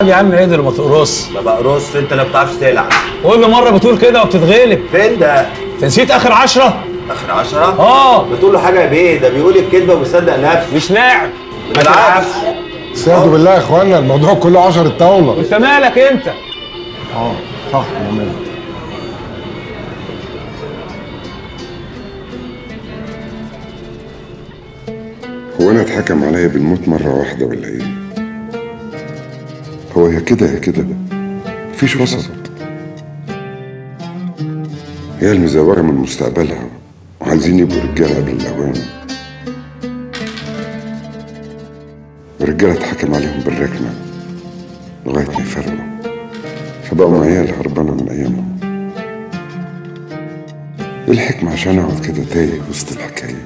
يا عم عدل ما تقرص ما بقرص انت اللي ما بتعرفش تلعب كل مره بتقول كده وبتتغلب فين ده؟ انت نسيت اخر عشرة اخر عشرة؟ اه بتقول له حاجة يا بيه ده بيقول الكذبة ومصدق نفسه مش لاعب ما بالعكس تلعبش استهدوا بالله يا اخوانا الموضوع كله 10 طاوله انت مالك انت اه صح يا مالك هو انا اتحكم عليا بالموت مرة واحدة ولا ايه؟ هو يا كده يا كده مفيش وسط هي المزورة من مستقبلها وعايزين يبقوا رجالة قبل الأوان الرجالة اتحكم عليهم بالركنة لغاية ما يفرقوا فبقوا عيال هربانة من أيامهم ايه الحكمة عشان اقعد كده تايه وسط الحكاية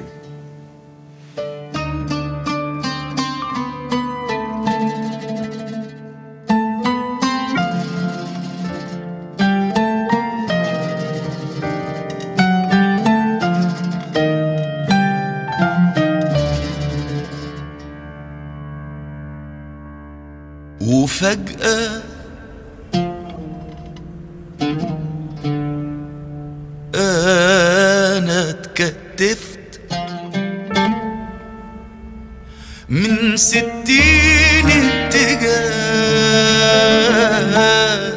وفجأة أنا اتكتفت من ستين اتجاه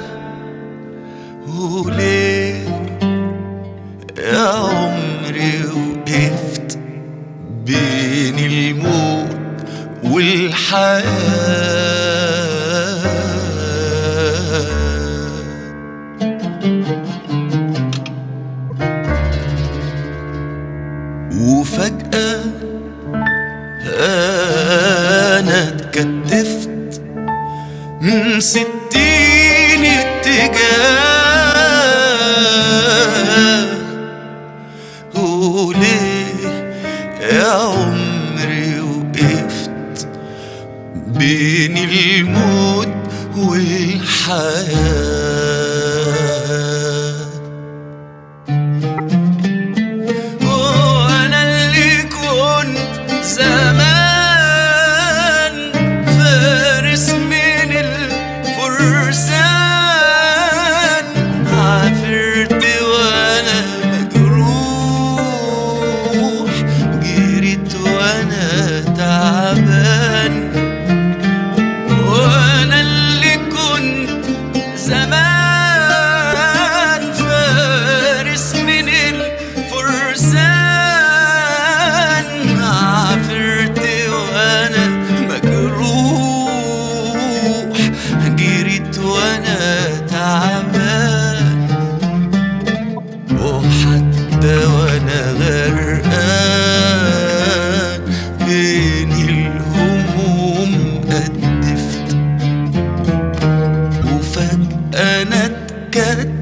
وليه يا عمري وقفت بين الموت والحياة وفجأة أنا اتكتفت من ستين اتجاه وليه يا عمري وقفت بين الموت والحياة وانا اللي كنت زمان فارس من الفرسان عافرت وانا مجروح جريت وانا تعبان وانا اللي كنت زمان فارس من الفرسان عافرت وانا مجروح جريت وانا تعبان وحتى وانا غرقان بين الهموم قدفت وفجأة أنا اتكتفت